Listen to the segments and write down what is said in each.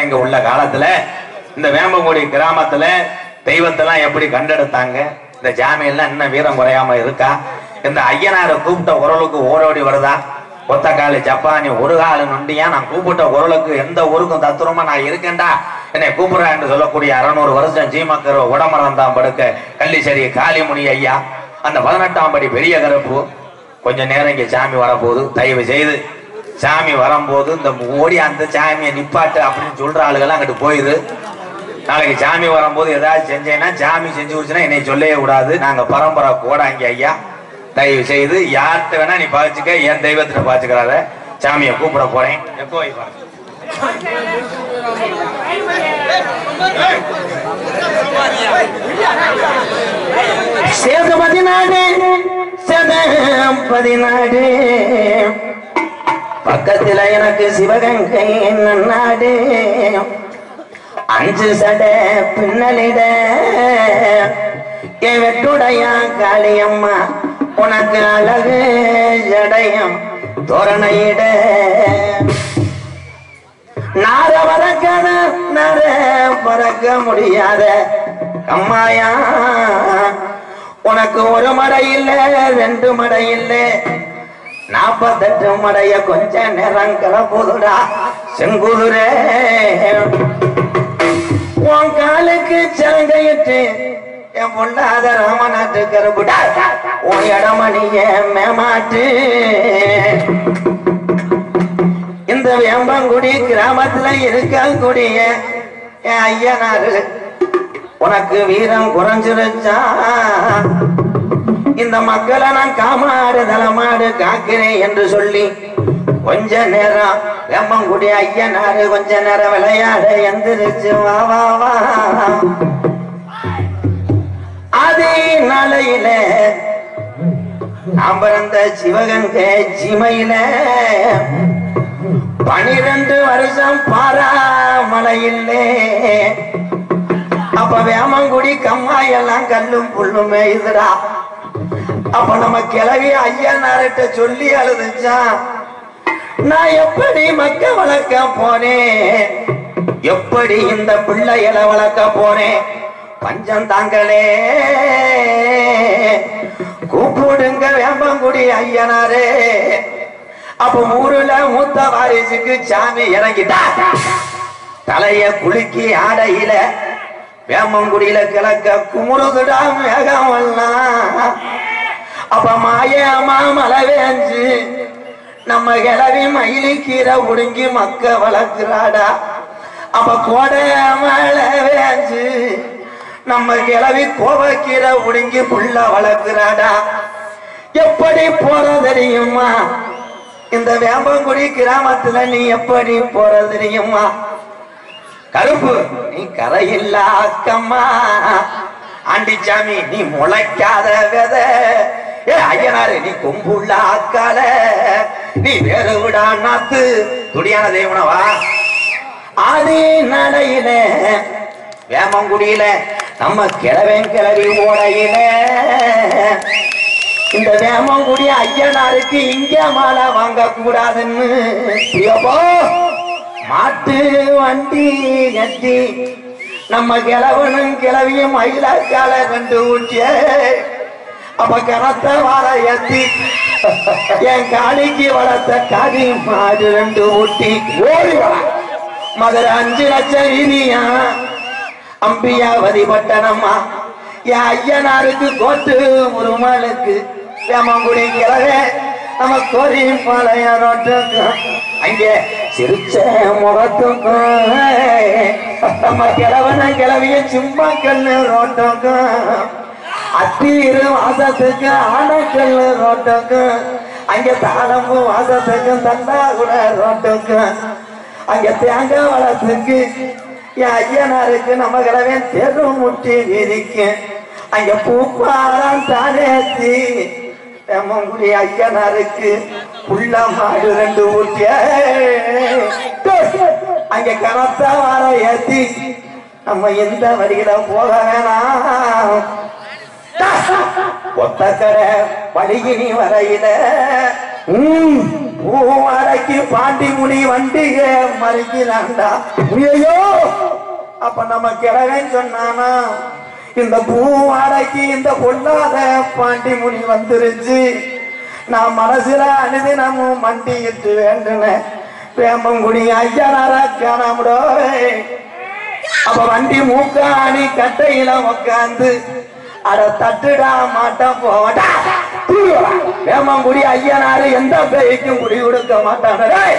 இங்க உள்ள காலத்துல இந்த வேம்பங்குடி கிராமத்துல தெய்வத்தெல்லாம் எப்படி கண்டெடுத்தாங்க இந்த ஜாமியெல்லாம் இன்னும் வீரம் குறையாம இருக்கா இந்த ஐயனாரை கூப்பிட்ட குரலுக்கு ஓடோடி வருதா ஒத்த காலு ஜப்பானி ஒரு காலு நொண்டியா நான் கூப்பிட்ட குரலுக்கு எந்த ஊருக்கும் தத்துரமா நான் இருக்கேன்டா என்னை கூப்பிடுறேன் என்று சொல்லக்கூடிய அறநூறு வருஷம் ஜீமக்கர் உடமரம் தான் படுக்க கள்ளிச்சேரி காளிமுனி ஐயா அந்த பதினெட்டாம் படி பெரிய கருப்பு கொஞ்ச நேரம் இங்க சாமி வரப்போகுது தயவு செய்து சாமி வரும்போது இந்த ஓடி அந்த சாமியை நிப்பாட்டு அப்படின்னு சொல்ற ஆளுகெல்லாம் அங்கிட்டு போயுது நாளைக்கு சாமி வரும்போது ஏதாவது செஞ்சேன்னா சாமி செஞ்சு கொடுச்சுன்னா என்னை சொல்லவே கூடாது நாங்க பரம்பரை கோடாங்க ஐயா தயவு செய்து யார்கிட்ட வேணா நீ பாவிச்சுக்க என் தெய்வத்துல பாத்துக்கிறாத சாமியை கூப்பிட போறேன் எப்போ வை பாரு. சேதுபதி நாடு சேதபதி நாடு பக்கத்துல எனக்கு சிவகங்கை நாடு அஞ்சு சட பின்னலிட என் வெட்டுடையா காளியம்மா உனக்கு அழகு ஜடையம் தோரணையிட நார பறக்காத நர பறக்க முடியாத அம்மாயா உனக்கு ஒரு மடை இல்ல ரெண்டு மடை இல்ல நாப்பத்தெட்டு மடைய கொஞ்ச நேரம் கிளப்புதுடா செங்குதுரே உன் காலுக்கு சலங்கையிட்டு என் பொண்ணாத ராமநாட்டு கருப்புடா உன் இடமணிய மேமாட்டு இந்த வேம்பங்குடி கிராமத்துல இருக்கக்கூடிய என் ஐயனாரு உனக்கு வீரம் குறைஞ்சிருச்சா இந்த மக்களை நான் காமாடு தலமாடு காக்கிறேன் என்று சொல்லி கொஞ்ச நேரம் வேம்பங்குடி ஐயனாரு கொஞ்ச நேரம் விளையாட எந்திரிச்சு வா வா வா அதே நாளையில நாம் பிறந்த சிவகங்கை சிமையில பனிரெண்டு வருஷம் பாராமலையில்லே அப்ப வேமங்குடி கம்மாயெல்லாம் கல்லும் புல்லுமே இதுடா அப்ப நம்ம கிளவி ஐயனார்கிட்ட சொல்லி அழுதுச்சான் நான் எப்படி மக்க வளர்க்க போனேன் எப்படி இந்த பிள்ளைகளை வளர்க்க போனேன் பஞ்சம் தாங்களே கூப்பிடுங்க வேம்பங்குடி ஐயனாரே அப்ப ஊருல மூத்த வாரிசுக்கு சாமி இறங்கிட்டா தலைய குலுக்கி ஆடையில வேமங்குடியில கிழக்க குமுறுதுடா மேகமெல்லாம் அப்ப மாயமா மழை வேஞ்சு நம்ம கிளவி மயிலி கீரை உடுங்கி மக்க வளர்க்கிறாடா அப்ப கோடை மழை வேஞ்சு நம்ம கிளவி கோவக்கீரை உடுங்கி புள்ள வளர்க்கிறாடா எப்படி போற தெரியுமா இந்த வேம்பங்குடி கிராமத்துல நீ எப்படி போற தெரியுமா கருப்பு நீ கரையில்லா அக்கம்மா ஆண்டிச்சாமி நீ முளைக்காத வித ஏ ஐயனாரு நீ கொம்புள்ள அக்கால நீ வேறு விடா நாத்து துடியான தேவனவா ஆதி நடையில வேமங்குடியில நம்ம கிழவன் கிளவி ஓடையில இந்த வேமங்குடி ஐயனாருக்கு இங்க மாலை வாங்க கூடாதுன்னு ஐயோப்போ, மாட்டு வண்டி கட்டி நம்ம கிழவனும் கிளவியும் மயிலாக்கால கண்டு ஊட்டிய அப்ப கரத்த வார ஏத்தி என் காளிக்கு வளர்த்த காடி மாடு ரெண்டு ஊட்டி ஓடி வர மதுரை அஞ்சு லட்சம் இனியா அம்பியாவதி பட்டணம்மா என் ஐயனாருக்கு கோட்டு உருமாளுக்கு வேமங்குடி கிழவே நம்ம கோரி பாளையம் ரோட்டுக்கும் அங்கே சிரிச்ச முகத்துக்கும் நம்ம கிழவன கிளவிய சும்மா கல்லு ரோட்டுக்கும் அத்தீரு வாசத்துக்கு ஆனக்கல்லு ரோட்டுக்கும் அங்க தாளம்பு வாசத்துக்கும் தண்டாகுட ரோட்டுக்கும் அங்க தேங்காய் வளத்துக்கு என் ஐயனாருக்கு நம்ம கிழவே தெரு முட்டி வீதிக்கு அங்க பூப்பாரம் தானேத்தி தெம்மங்குடி ஐயனாருக்கு புள்ள மாடு ரெண்டு ஊட்டிய அங்க கனத்தா வார ஏத்தி நம்ம எந்த வழியில போக வேணாம் ஒத்தக்கரை வழிகினி வரையில ம், பூவாடைக்கு பாண்டி முனி வண்டிய மறிக்கிறான்டா ஐயோ அப்ப நம்ம கிழவன் சொன்னானா இந்த பூவாடைக்கு இந்த பொல்லாத பாண்டி முனி வந்துருச்சு நான் மனசுல அனுதினமும் மண்டிட்டு வேண்டுனேன் வேம்பங்குடி ஐயனார காணாமடோ அப்ப வண்டி மூக்காணி கட்டையில உக்காந்து அட தட்டுடா மாட்டான் போவடா வேமங்குடி ஐயனாரு எந்த பேய்க்கும் குடி கொடுக்க மாட்டான டேய்.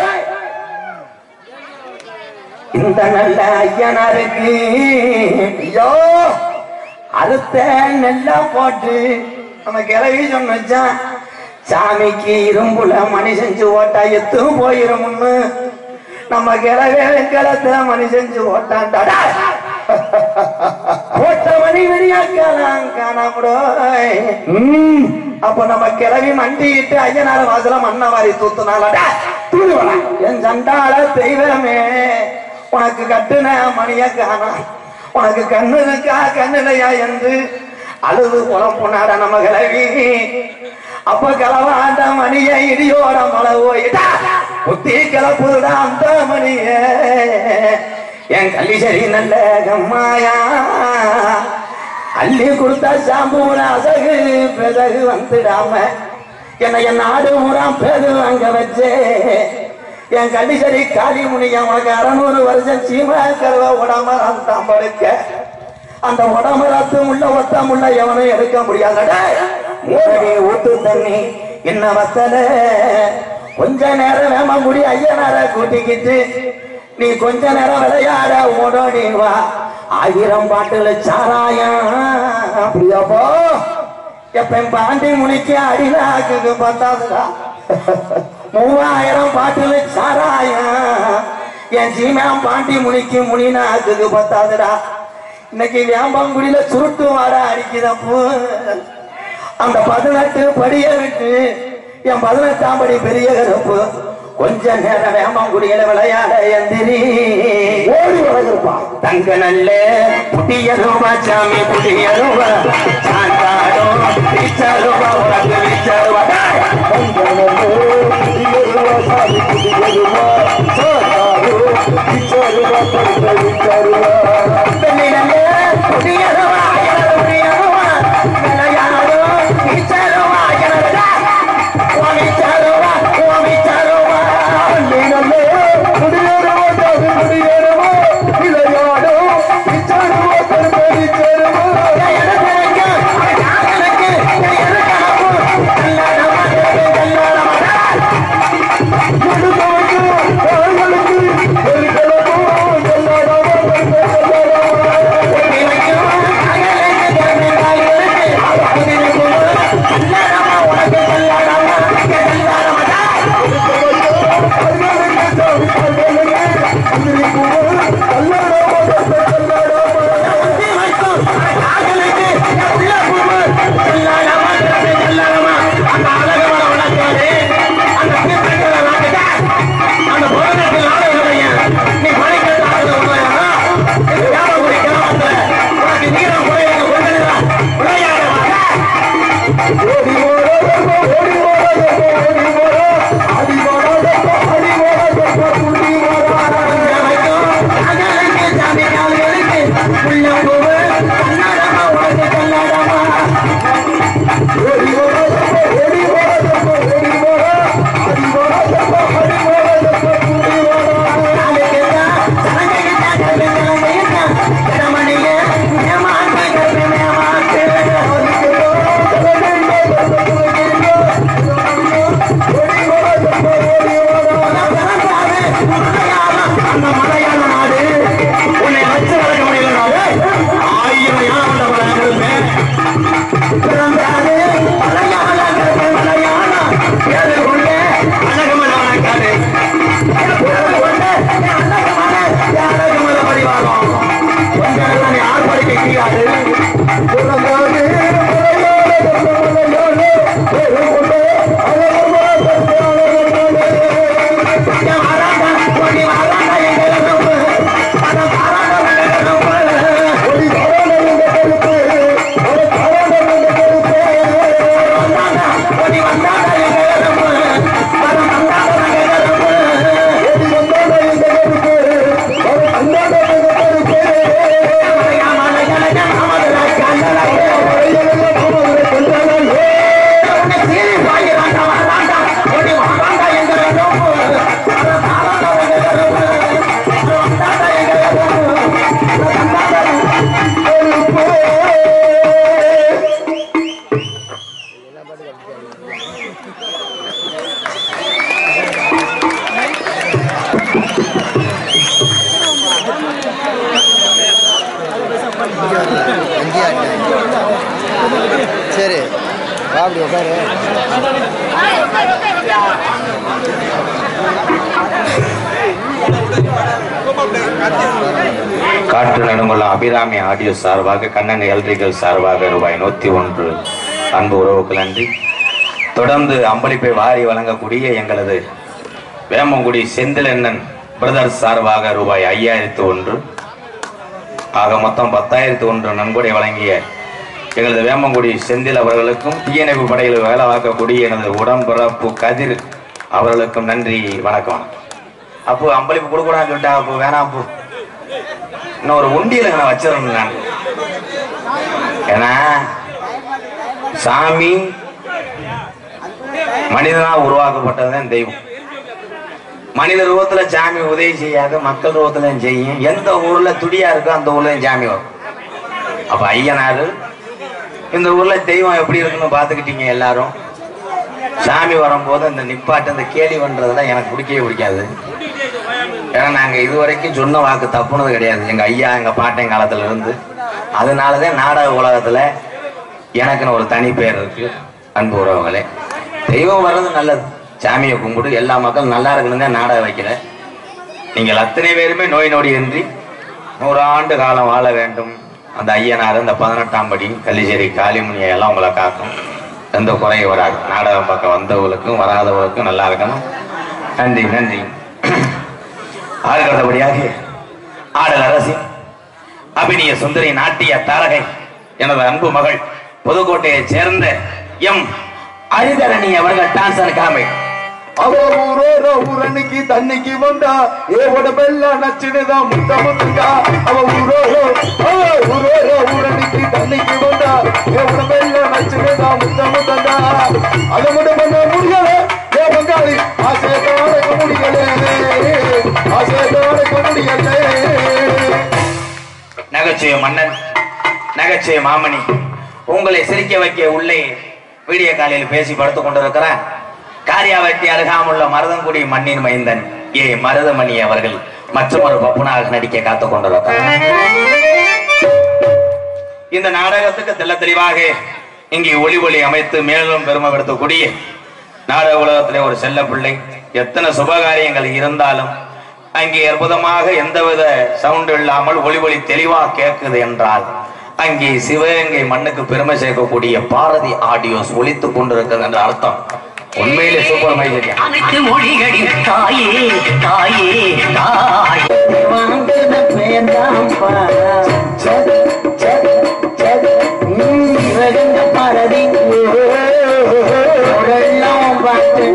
இந்த நல்ல ஐயனாருக்கு ஐயோ அறுத்த நெல்லா போட்டு நம்ம கிளவி சொன்னச்சான் சாமிக்கு இரும்புல மணி செஞ்சு ஓட்டா எத்தும் போயிருமுன்னு நம்ம கிளவே வெங்கலத்துல மணி செஞ்சு ஓட்டான்டாடா ஓட்ட மணி விடியாக்கலாம் காணாமடோ அப்ப நம்ம கிளவி மண்டிட்டு ஐயனார வாசல மண்ண வாரி தூத்துனாலடா தூதுவடா என் சண்டாள தெய்வமே உனக்கு கட்டுன மணிய காணோம் உனக்கு கண்ணு இருக்கா கண்ணுலையா என்று அழுது புலப்புனாட நம்ம கிளவி அப்ப கிளவாண்ட மணிய இடியோட மழை போயிட்டா புத்தி கிளப்புடா அந்த மணிய என் கள்ளி சரி நல்ல கம்மாயா அள்ளி கொடுத்தா சாம்பூர அசகு பெதகு வந்துடாம என்னை என் நாடு முறாம் பேரு அங்க வச்சே என் கண்டிசரி காளி முனிய உனக்கு அறநூறு வருஷம் சீம கருவ உடம்பரம் தான் படுக்க அந்த உடம்பரத்து உள்ள ஒத்தம் உள்ள எவனும் எடுக்க முடியாதடா மூடி ஊத்து தண்ணி என்ன வத்தல கொஞ்ச நேரம் வேம முடி ஐயனார கூட்டிக்கிட்டு நீ கொஞ்ச நேரம் விளையாட ஓடோடி வா ஆயிரம் பாட்டுல சாராயம் அப்படியாப்போ எப்ப பாண்டி முனிக்கு அடிநாக்கு பத்தாதுடா மூவாயிரம் பாட்டுல சாராயம் என் சீமாம் பாண்டி முனிக்கு முனிநாக்கு பத்தாதுடா இன்னைக்கு வேம்பங்குடியில சுருட்டு வாட அடிக்குதப்போ அந்த பதினெட்டு படிய விட்டு என் பதினெட்டாம் படி பெரிய கருப்பு கொஞ்ச நேரம் வேம்பங்குடியில விளையாட எந்திரி ஓடி வளர்ப்பா தங்க நல்ல புதிய ரூபா சாமி புதிய ரூபா சாந்தாடோ விச்சருவா உனக்கு விச்சருவா வந்தாடா எங்க சரி வா அப்படி உட்காரு காற்று நடுங்குள்ள அபிராமி ஆடியோ சார்பாக கண்ணன் எல்ரிகள் சார்பாக ரூபாய் நூத்தி ஒன்று அன்பு உறவுக்கு நன்றி தொடர்ந்து அம்பளிப்பை வாரி வழங்கக்கூடிய எங்களது வேமங்குடி செந்திலண்ணன் பிரதர்ஸ் சார்பாக ரூபாய் ஐயாயிரத்து ஒன்று ஆக மொத்தம் பத்தாயிரத்து ஒன்று நன்கொடை வழங்கிய எங்களது வேமங்குடி செந்தில் அவர்களுக்கும் தீயணைப்பு படையில் வேலை பார்க்கக்கூடிய எனது உடன்பிறப்பு கதிர் அவர்களுக்கும் நன்றி வணக்கம் அப்போ அம்பளிப்பு கொடுக்கூடாதுன்னு சொல்லிட்டா அப்போ வேணாம் அப்போ இன்னும் ஒரு உண்டியல நான் வச்சிடணும் நான் ஏன்னா சாமி மனிதனா உருவாக்கப்பட்டதுதான் தெய்வம் மனித ரூபத்துல சாமி உதவி செய்யாது மக்கள் ரூபத்துல செய்யும் எந்த ஊர்ல துடியா இருக்கோ அந்த ஊர்ல சாமி வரும் அப்ப ஐயனாரு இந்த ஊர்ல தெய்வம் எப்படி இருக்குன்னு பாத்துக்கிட்டீங்க எல்லாரும் சாமி வரும்போது இந்த நிப்பாட்டு இந்த கேலி பண்றதெல்லாம் எனக்கு பிடிக்கவே பிடிக்காது ஏன்னா நாங்க இதுவரைக்கும் சொன்ன வாக்கு தப்புனது கிடையாது எங்க ஐயா எங்க பாட்டன் காலத்துல இருந்து அதனாலதான் நாடக உலகத்துல எனக்குன்னு ஒரு தனி பேர் இருக்கு அன்பு உறவுகளே தெய்வம் வர்றது நல்லது சாமியை கும்பிடு எல்லா மக்களும் நல்லா இருக்கணும் தான் நாடகம் வைக்கிறேன் நீங்கள் அத்தனை பேருமே நோய் நொடி இன்றி நூறாண்டு காலம் வாழ வேண்டும் அந்த ஐயனார் இந்த பதினெட்டாம் படி கள்ளிச்சேரி காளிமுனியை எல்லாம் உங்களை காக்கும் எந்த குறையும் வராது நாடகம் பக்கம் வந்தவங்களுக்கும் வராதவங்களுக்கும் நல்லா இருக்கணும் நன்றி நன்றி ஆளுகிறபடியாக ஆடல் அரசி அபினிய சுந்தரி நாட்டிய தாரகை எனது அன்பு மகள் புதுக்கோட்டையைச் சேர்ந்த எம் அரிதரணி அவர்கள் டான்சன் காமை அவ ஊரோர ஊரணிக்கு தண்ணிக்கு வந்தா ஏ உடம்பெல்லாம் நச்சுனுதான் முத்த முத்துங்கா அவ ஊரோரோ அவ ஊரோர ஊரணிக்கு தண்ணிக்கு வந்தா ஏ உடம்பெல்லாம் நச்சுனுதான் முத்த முத்தங்கா அதை மட்டும் பண்ண முடியல ஏ பங்காளி ஆசையத்தை அடைக்க முடியல ஆசையத்தை அடைக்க முடியல நகைச்சுவை மன்னன் நகைச்சுவை மாமணி உங்களை சிரிக்க வைக்க உள்ளே வீடியோ காலையில் பேசி படுத்துக் கொண்டிருக்கிறார் காரியாவட்டி அருகாமுள்ள மருதங்குடி மண்ணின் மைந்தன் ஏ மருதமணி அவர்கள் மற்றொரு பப்புனாக நடிக்க காத்துக் கொண்டிருக்கிறார் இந்த நாடகத்துக்கு தெள்ள தெளிவாக இங்கே ஒளி ஒளி அமைத்து மேலும் பெருமைப்படுத்தக்கூடிய நாடக உலகத்திலே ஒரு செல்ல பிள்ளை எத்தனை சுபகாரியங்கள் இருந்தாலும் அங்கே அற்புதமாக எந்தவித சவுண்ட் இல்லாமல் ஒளி ஒளி தெளிவா கேட்குது என்றால் அங்கே சிவகங்கை மண்ணுக்கு பெருமை சேர்க்கக்கூடிய பாரதி ஆடியோஸ் ஒலித்துக் கொண்டிருக்கிறது என்ற அர்த்தம் உண்மையிலே சூப்பர் மைசரியா அனைத்து மொழிகளின் தாயே தாயே தாயே வாங்குன பேர்தான் பாரா. சத், சத், சத். ம், சிவகங்க பாரதி ஊரெல்லாம் பார்த்து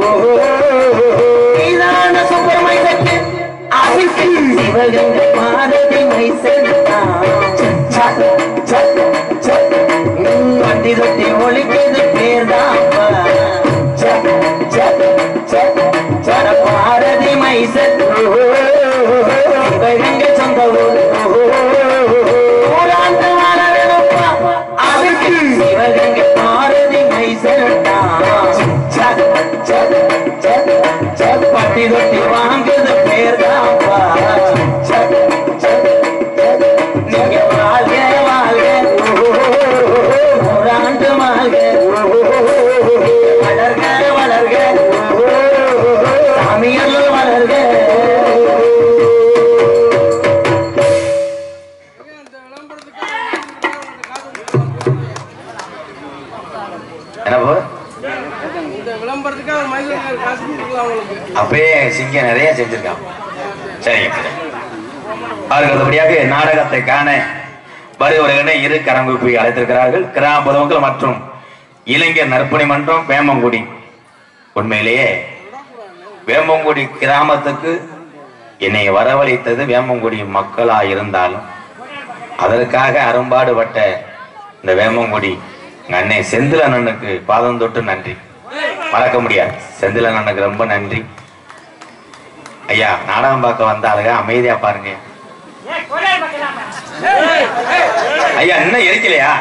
நீதான சூப்பர் மைசக்கு அதுக்கு சிவகங்க பாரதி மைசத்தான் சத், சத், சத். ம், வண்டி தொட்டி ஒழிக்கிறது பேர்தான் பாரா. சத், சத், சத், சத். பாரதி மைசத் சிவகங்க சொந்த ஊர் ஊராண்டு வாழ வேணும்ப்பா. அதுக்கு சிவகங்கை பாரதி மைசல்தான். சத், சத், சத், சத். பட்டி தொட்டி வாங்குது பேர்தான்ப்பா. சத், சத், சத். நீங்க வாழ்க, வாழ்க. நூறாண்டு வாழ்க. வளர்க, வளர்க. சாமியல் வளர்க என்னப்போ இந்த விளம்பரத்துக்காக மைசூர் காசு கொடுக்கலாம் உங்களுக்கு அப்பயே சிங்கம் நிறைய செஞ்சிருக்கான் சரிங்க அடுத்தபடியாக நாடகத்தை காண வருவர்களை இரு கரங்குப்பி அழைத்திருக்கிறார்கள் கிராம பொதுமக்கள் மற்றும் இளைஞர் நற்பணி மன்றம் வேமங்குடி உண்மையிலேயே வேமங்குடி கிராமத்துக்கு என்னை வரவழைத்தது வேமங்குடி மக்களா இருந்தாலும் அதற்காக அரும்பாடுபட்ட இந்த வேமங்குடி எங்க அண்ணன் செந்தில் அண்ணனுக்கு பாதம் தொட்டு நன்றி மறக்க முடியாது செந்தில் அண்ணனுக்கு ரொம்ப நன்றி ஐயா நாடகம் பார்க்க வந்தாளுங்க அமைதியா பாருங்க ஐயா இன்னும் எரிக்கலையா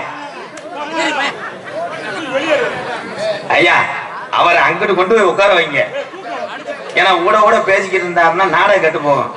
ஐயா அவரை அங்கிட்டு கொண்டு போய் உட்கார வைங்க ஏன்னா ஊட ஊட பேசிக்கிட்டு இருந்தாருன்னா நாடகம் கெட்டு போகும்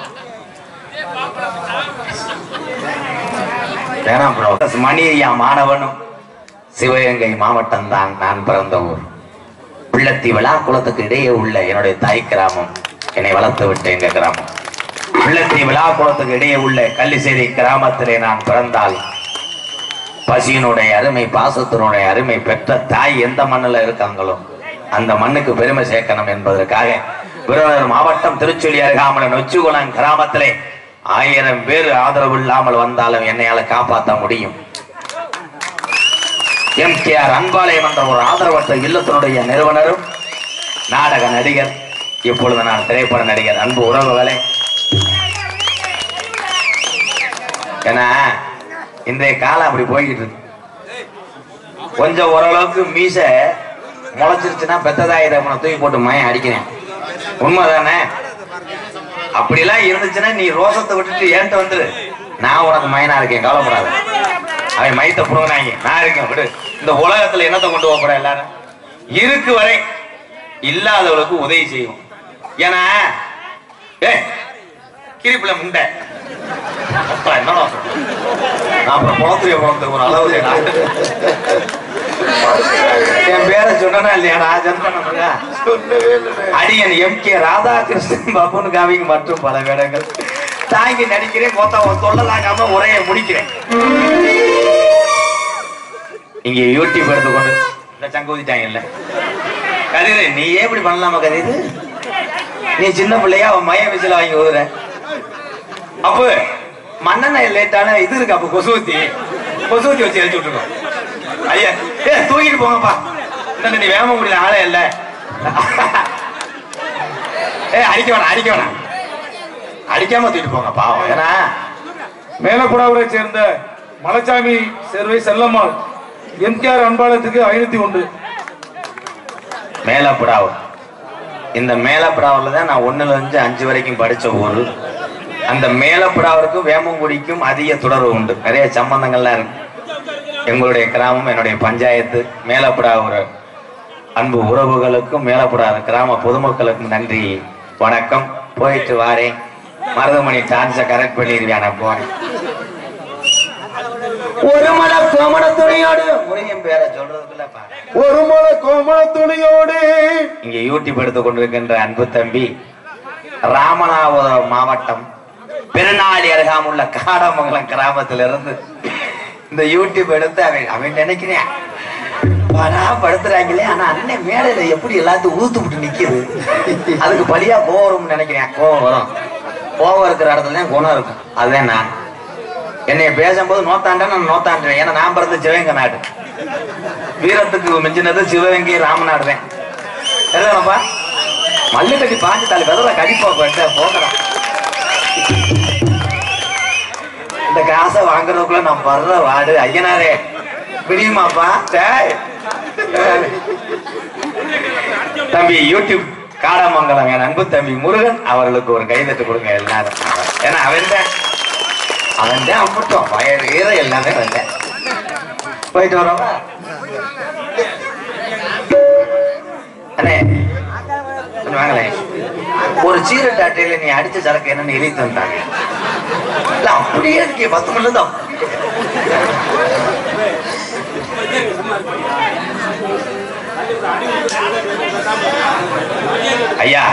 வேணாம் ப்ரோ மணி ஐயா மாணவனும் சிவகங்கை மாவட்டம் தான் நான் பிறந்த ஊர் பிள்ளத்தி விழா குளத்துக்கு இடையே உள்ள என்னுடைய தாய் கிராமம் என்னை வளர்த்து விட்ட எங்க கிராமம் பிள்ளத்தி விழா குளத்துக்கு இடையே உள்ள கள்ளிசேரி கிராமத்திலே நான் பிறந்தால் பசியினுடைய அருமை பாசத்தினுடைய அருமை பெற்ற தாய் எந்த மண்ணுல இருக்காங்களோ அந்த மண்ணுக்கு பெருமை சேர்க்கணும் என்பதற்காக விருதுநகர் மாவட்டம் திருச்சொலி அருகாமல நொச்சிகுளம் கிராமத்திலே ஆயிரம் பேர் ஆதரவு இல்லாமல் வந்தாலும் என்னையால காப்பாற்ற முடியும் எம் கே ஆர் அன்பாலயம் என்ற ஒரு ஆதரவற்ற இல்லத்தினுடைய நிறுவனரும் நாடக நடிகர் இப்பொழுது நான் திரைப்பட நடிகர் அன்பு உறவுகளே ஏன்னா இன்றைய காலம் அப்படி போய்கிட்டு இருக்கு கொஞ்சம் ஓரளவுக்கு மீச முளைச்சிருச்சுன்னா பெத்ததாயிரம் அவனை தூக்கி போட்டு மயம் அடிக்கிறேன் உண்மைதானே அப்படிலாம் இருந்துச்சுன்னா நீ ரோசத்தை விட்டுட்டு ஏன்ட்ட வந்துரு நான் உனக்கு மயனா இருக்கேன் கவலைப்படாத அவன் மயத்தை புடுங்கினாங்க நான் இருக்கேன் விடு இந்த உலகத்துல என்னத்தை கொண்டு போக போற எல்லாரும் இருக்கு வரை இல்லாதவளுக்கு உதவி செய்யும் ஏன்னா ஏ கிரிப்புல முண்டை அப்பா, என்னடா சொல்ற? நான் அப்புறம் குளத்துலயே பிறந்து ஒரு அளவு இல்லையா? என் பேரை சொன்னா இல்லையா ஜன்மனா அடியன் எம் கே ராதாகிருஷ்ணன் பாபுன் காவிங் மற்றும் பல வேடங்கள் தாங்கி நடிக்கிறேன் மொத்தம் தொல்லை தாங்காம உரையை முடிக்கிறேன் இங்க யூடியூப் எடுத்துக்கொண்டு இந்த சங்கு ஊதிட்டாங்கல்ல கதிரு நீ ஏன் இப்படி பண்ணலாமா கதிரு நீ சின்ன பிள்ளையா அவன் மய விசில வாங்கி ஊதுற அப்போ மண்ணெண்ணெய் லேட்டான இது இருக்கு அப்ப கொசுவத்தி கொசுவத்தி வச்சு எரிச்சு விட்டுருக்கோம் ஐயா ஏ தூக்கிட்டு போங்கப்பா இந்த நீ வேம முடியல ஆளே இல்ல ஏ அடிக்க வேணாம் அடிக்க வேணாம் அடிக்காம தூக்கிட்டு போங்க பாவம் ஏன்னா மேலக்குடாவரை சேர்ந்த மலைச்சாமி சேர்வை செல்லம்மாள் எம்கேஆர் அன்பாலயத்துக்கு ஐநூத்தி ஒன்று மேலப்புடாவு இந்த மேலப்புடாவில் தான் நான் ஒண்ணுல இருந்து அஞ்சு வரைக்கும் படிச்ச ஊரு அந்த மேலப்புடாவிற்கும் வேமங்குடிக்கும் அதிக தொடர்பு உண்டு நிறைய சம்பந்தங்கள்லாம் இருக்கு எங்களுடைய கிராமம் என்னுடைய பஞ்சாயத்து மேலப்புடாவூர் அன்பு உறவுகளுக்கும் மேலப்புடா கிராம பொதுமக்களுக்கும் நன்றி வணக்கம் போயிட்டு வாரேன் மருதமணி டான்ஸை கரெக்ட் பண்ணிடுவேன் நான் போறேன் ஒரு மலை கோமண துணியோடு முருகன் பேரை சொல்றதுக்குள்ள பாரு ஒரு மலை கோமள துணியோடு இங்க யூடியூப் எடுத்துக் கொண்டிருக்கின்ற அன்பு தம்பி ராமநாதபுரம் மாவட்டம் பெருநாளி அருகாமுள்ள காடமங்கலம் கிராமத்திலிருந்து இந்த யூடியூப் எடுத்து அவன் அவன் நினைக்கிறேன் படா படுத்துறாங்களே ஆனா அண்ணன் மேடையில எப்படி எல்லாத்தையும் ஊத்து விட்டு நிக்குது அதுக்கு பலியா கோவம் வரும்னு நினைக்கிறேன் கோவம் வரும் கோவம் இருக்கிற இடத்துல தான் குணம் இருக்கும் அதுதான் நான் என்னைய பேசும்போது நோத்தாண்டா நான் நோத்தாண்டுறேன் ஏன்னா நான் பிறந்த சிவகங்கை நாடு வீரத்துக்கு மிஞ்சினது சிவகங்கை ராமநாடு தான் சரிதானப்பா மல்லு கட்டி பாஞ்சு தாலி வெதல கடிப்பா போட்ட போகிறோம் இந்த காசை வாங்குறதுக்குள்ள நான் வர்ற வாடு ஐயனாரே பிடியுமாப்பா டேய். தம்பி யூடியூப் காடமங்கலம் என் அன்பு தம்பி முருகன் அவர்களுக்கு ஒரு கைதட்டு கொடுங்க எல்லாரும் ஏன்னா அவன் தான் அவன் தான் அம்பட்டும் வயறு ஈர எல்லாமே வந்தேன் போயிட்டு வரோமா அண்ணே கொஞ்சம் வாங்களேன் ஒரு சீரட் அட்டையில நீ அடிச்ச சரக்கு என்னன்னு எழுதி தந்தாங்க இல்ல அப்படியே இருக்கே பத்து மணி தான் ஐயா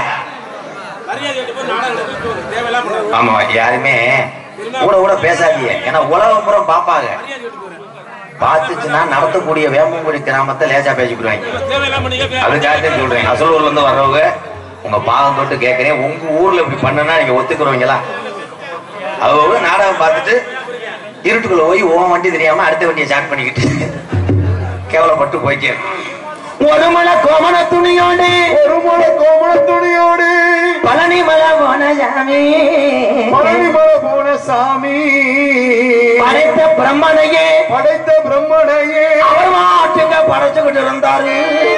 ஆமா யாருமே கூட கூட பேசாதீங்க ஏன்னா உலகம் பூரா பாப்பாங்க பார்த்துச்சுன்னா நடத்தக்கூடிய வேம்பங்குடி கிராமத்தை லேசா பேசிக்கிடுவாங்க அதுக்காக சொல்றேன் அசலூர்ல இருந்து வர்றவங்க உங்க பாகம் தொட்டு கேட்கறேன் உங்க ஊர்ல இப்படி பண்ணுனா நீங்க ஒத்துக்குறவங்களா அவங்க நாடகம் பார்த்துட்டு இருட்டுக்குள்ள போய் உன் வண்டி தெரியாம அடுத்த வண்டியை ஸ்டார்ட் பண்ணிக்கிட்டு கேவலப்பட்டு போயிட்டே ஒரு மலை கோமண துணியோடு ஒரு முளை கோமண துணியோடு பழனி மலை போன சாமி பழனி மலை போன சாமி படைத்த பிரம்மனையே படைத்த பிரம்மனையே அவர் மாட்டுங்க படைச்சுக்கிட்டு இருந்தாரு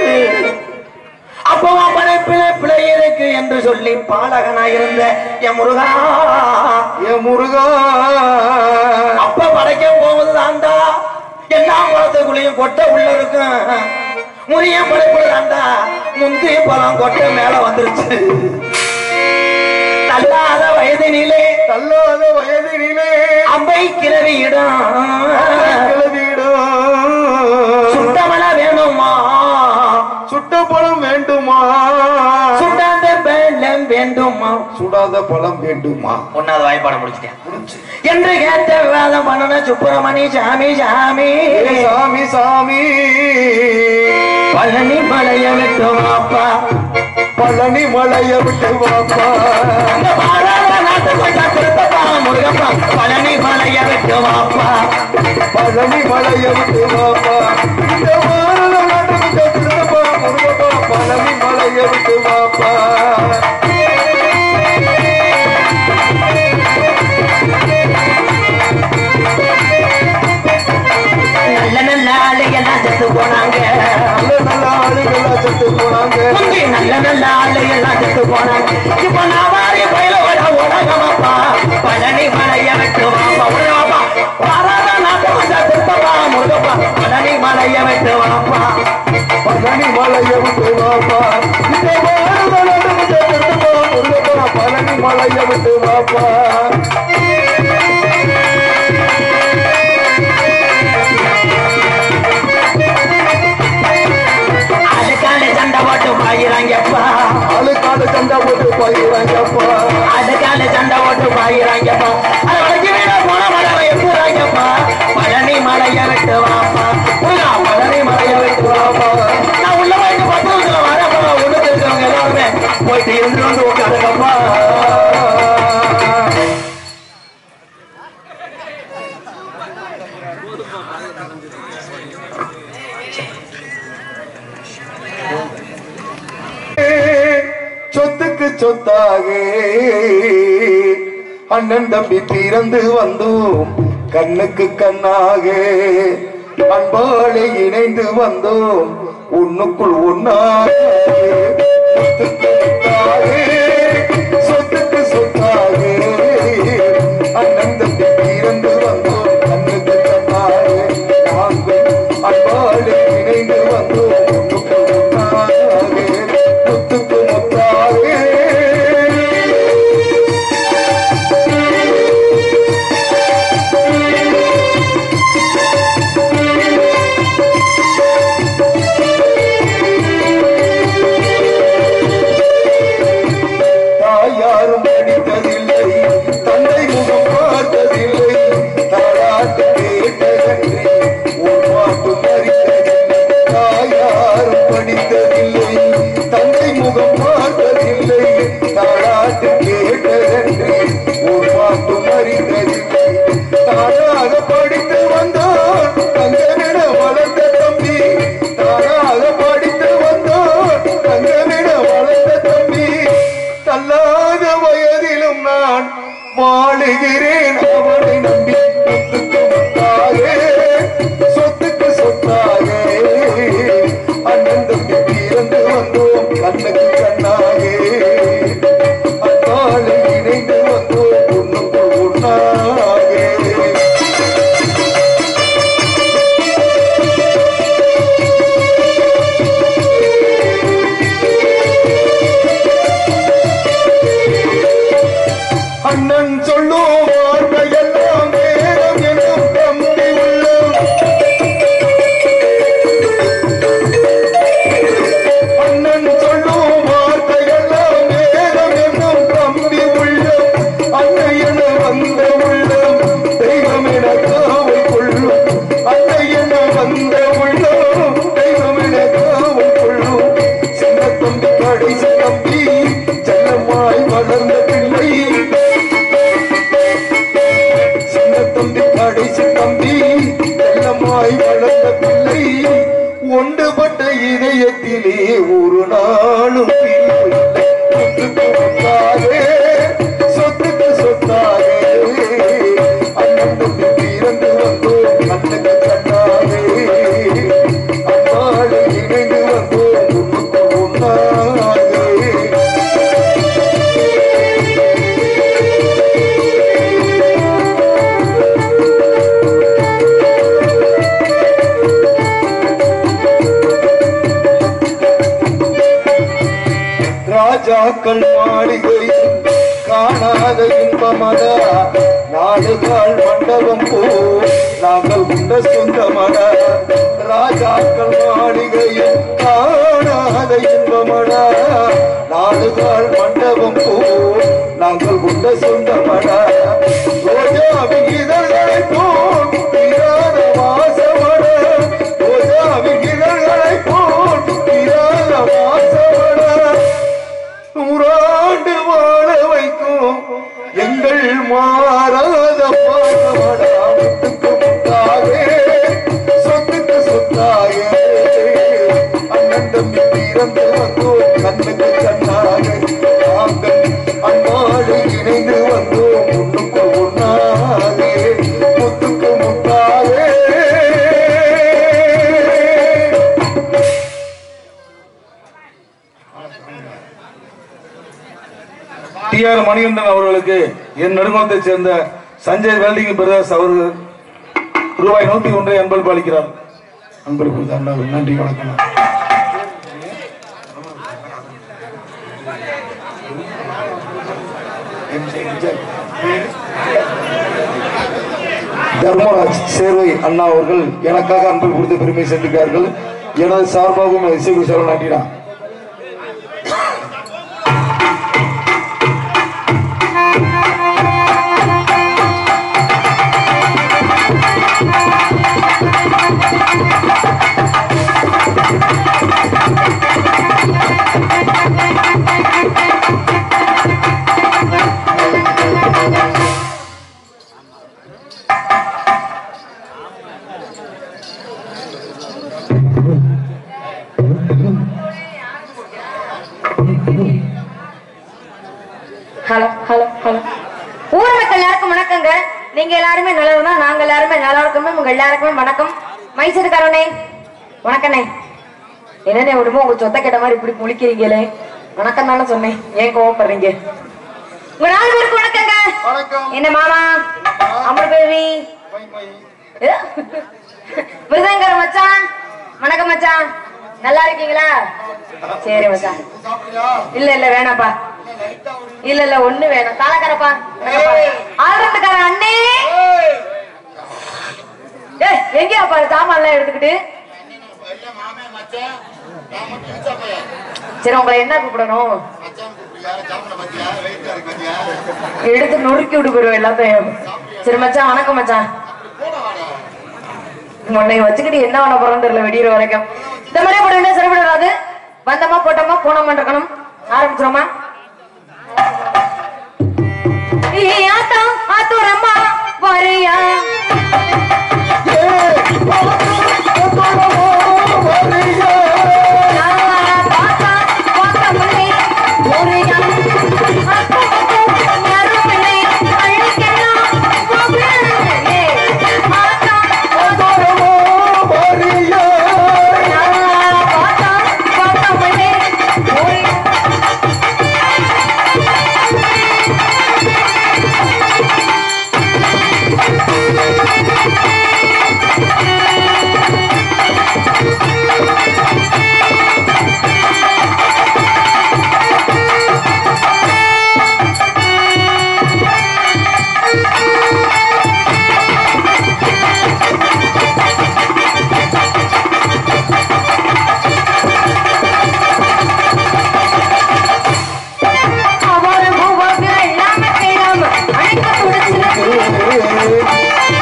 அப்பவா படைப்பில பிழை இருக்கு என்று சொல்லி பாலகனாயிருந்த என் முருகா என் முருகா அப்ப படைக்க போவது தாண்டா எல்லா குளத்துக்குள்ளேயும் கொட்டை உள்ள இருக்கும் முனிய படைப்புல தாண்டா முந்தி பழம் கொட்டை மேல வந்துருச்சு தள்ளாத வயதினிலே தள்ளாத வயதினிலே அம்பை கிளவியிடம் கிளவிடும் சுத்தமல வேணுமா சுட்ட பழம் வேண்டுமா சுட்டாந்த வெள்ளம் வேண்டுமா சுடாத பழம் வேண்டுமா ஒன்னாவது வாய்ப்பாட முடிச்சிட்டேன் என்று கேட்ட விவாதம் பண்ணன சுப்பிரமணி சாமி சாமி ஏ சாமி சாமி பழனி மலைய விட்டு வாப்பா பழனி மலைய விட்டு வாப்பா இந்த பாராள நாட்டு கொஞ்சம் திருத்தப்பா முருகப்பா பழனி மலைய விட்டு வாப்பா பழனி மலைய விட்டு வாப்பா இந்த பாரத நாட்டுக்கு திருப்பா முருகப்பா பழனி மலைய விட்டு வாப்பா நல்ல நல்ல ஆளுகெல்லாம் செத்து போனாங்க நல்ல நல்ல ஆளுகளா செத்து போனாங்க முந்தி நல்ல நல்ல ஆளுகெல்லாம் செத்து போனாங்க இப்ப நான் வாரி பயில வர உலகமப்பா பழனி மலைய விட்டு வாப்பா முருகப்பா பாராள நாட்டு கொஞ்சம் திருத்தப்பா முருகப்பா பழனி மலைய விட்டு வாப்பா பழனி மலைய விட்டு வாப்பா இந்த பாரத நாட்டுக்கு திருப்பா முருகப்பா பழனி மலைய விட்டு வாப்பா அதுக்கான சண்டை போட்டு பாயிறாங்கப்பா ஆளுக்காடு சண்டை போட்டு போயிறாங்கப்பா அதுக்கான சண்டை போட்டு பாயிறாங்கப்பா அது வரைக்கும் வீட போன மலை எப்பூறாங்கப்பா பழனி மலைய விட்டு வாப்பா முருகா பழனி மலைய விட்டு வாப்பா நான் உள்ள போயிட்டு பத்து நிமிஷத்துல வரப்பா ஒண்ணு தெரிஞ்சவங்க எல்லாருமே போயிட்டு இருந்து வந்து உட்காருங்கப்பா சொத்துக்கு சொத்தாக அண்ணன் தம்பி பிறந்து வந்தோம் கண்ணுக்கு கண்ணாக அன்பாலே இணைந்து வந்தோம் உன்னுக்குள் ஒன்னாக சொத்துக்கு சொத்தாக, சொத்துக்கு சொத்தாக அண்ணன் தம்பி பிறந்து வந்தோம் கண்ணுக்கு கண்ணாக நாங்கள் அன்பாலே இணைந்து வந்தோம் உன்னுக்குள் ஒன்னாக முத்துக்கு முத்தாக மண்டபம் போ நாங்கள் உண்ட சொந்தமட ராஜாக்கள் மாளிகையும் காணாத இன்பமட நாடுகால் மண்டபம் போ நாங்கள் உண்ட சொந்தமட ரோஜாவின் இதழ்களை போல் தீராத வாசமட ரோஜாவின் இதழ்களை போல் தீராத வாசமட நூறாண்டு வாழ வைக்கும் எங்கள் மாறாத பாடமடா முத்துக்கு முத்தாகே சொத்துக்கு சொத்தாகே அண்ணன் தம்பி பிறந்து வந்தோம் கண்ணுக்கு கண்ணாக நாங்கள் அன்பாடு இணைந்து வந்தோம் முன்னுக்கு ஒன்னாகே முத்துக்கு முத்தாகே டி ஆர் மணிகண்டன் அவர்களுக்கு என் நெடுங்கோத்தைச் சேர்ந்த சஞ்சய் வெல்டிங் பிரதர்ஸ் அவர்கள் ரூபாய் நூத்தி ஒன்றை அன்பளிப்பு அளிக்கிறார் அன்பளிப்பு தந்தார்கள். நன்றி வணக்கம் தர்மராஜ் சேர்வை அண்ணா அவர்கள் எனக்காக அன்பு கொடுத்து பெருமை சென்றிருக்கிறார்கள் எனது சார்பாகவும் இசைக்கு சொல்ல நாட்டினா ஹலோ ஹலோ ஹலோ ஊர் மக்கள் எல்லாருக்கும் வணக்கங்க நீங்க எல்லாருமே நல்லதுனா நாங்க எல்லாருமே நல்லா இருக்கோமே உங்க எல்லாருக்குமே வணக்கம் மைசூருக்காரனே வணக்கண்ணே என்னண்ணே விடுமோ உங்க சொத்த கேட்ட மாதிரி இப்படி முழிக்கிறீங்களே வணக்கம் தானே சொன்னேன் ஏன் கோவப்படுறீங்க உங்க நாலு பேருக்கு வணக்கங்க வணக்கம் என்ன மாமா அமர் பேபி மிருதங்கர மச்சான் வணக்கம் மச்சான் நல்லா இருக்கீங்களா சரி மச்சான் இல்ல இல்ல வேணாப்பா இல்ல இல்ல ஒண்ணு வேணாம் தாளக்காரப்பா ஆடுறதுக்கார அண்ணே ஏய் எங்கேயா பாரு சாமான் எல்லாம் எடுத்துக்கிட்டு சரி உங்களை என்ன கூப்பிடணும் எடுத்து நொறுக்கி விட்டு போயிடுவோம் எல்லாத்தையும் சரி மச்சான் வணக்கம் மச்சான் உன்னை வச்சுக்கிட்டு என்ன பண்ண போறோம்னு தெரியல வெடிக்கிற வரைக்கும் இந்த மாதிரி போட சரிபடாது வந்தமா போட்டோமா போனோமா இருக்கணும் ஆரம்பிச்சிரோமா ஏய், ஆத்தா, ஆத்தூரம்மா, வரியா? நான் பார்த்தா, பார்க்கவில்லை, வரியா? அப்பு, அப்பு, நறுமணி, அழுக்கெல்லாம் போகலே. ஆத்தா, ஆத்தூரம்மா, நான் பார்த்தா, பார்க்கவில்லை, வரியா? அவர் மூவர்கள் எல்லாம் கிளம்ப அழைக்க துடிச்சிருக்கு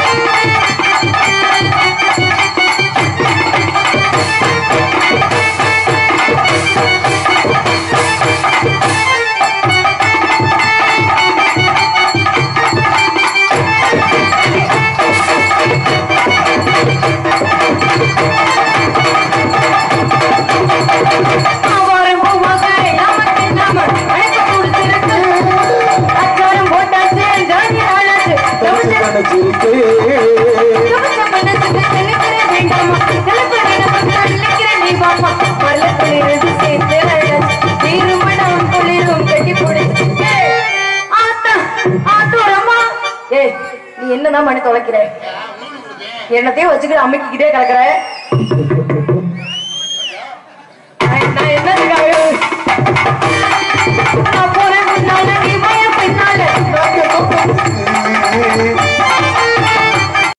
அவர் மூவர்கள் எல்லாம் கிளம்ப அழைக்க துடிச்சிருக்கு அச்சாரம் போட்டாச்சு ஜாதி ஆளாச்சு கணச்சிருக்கே யோசிச்ச மனசுக்கு தெளிக்கிற வேண்டாமா தெளிப்பு வேண்டாமா தெளிக்கிற நீ பாப்பா மல்லக்குளிரது சேர்த்து அழகு தீருமணம் குளிரும் கட்டி பிடிச்சு ஆத்தா ஆத்தோரம்மா ஏய் நீ என்னதான் பண்ணி தொலைக்கிற என்னத்தையும் வச்சுக்கிட்டு அமுக்கிக்கிட்டே கிடக்குற நான் நான் என்னதுக்காக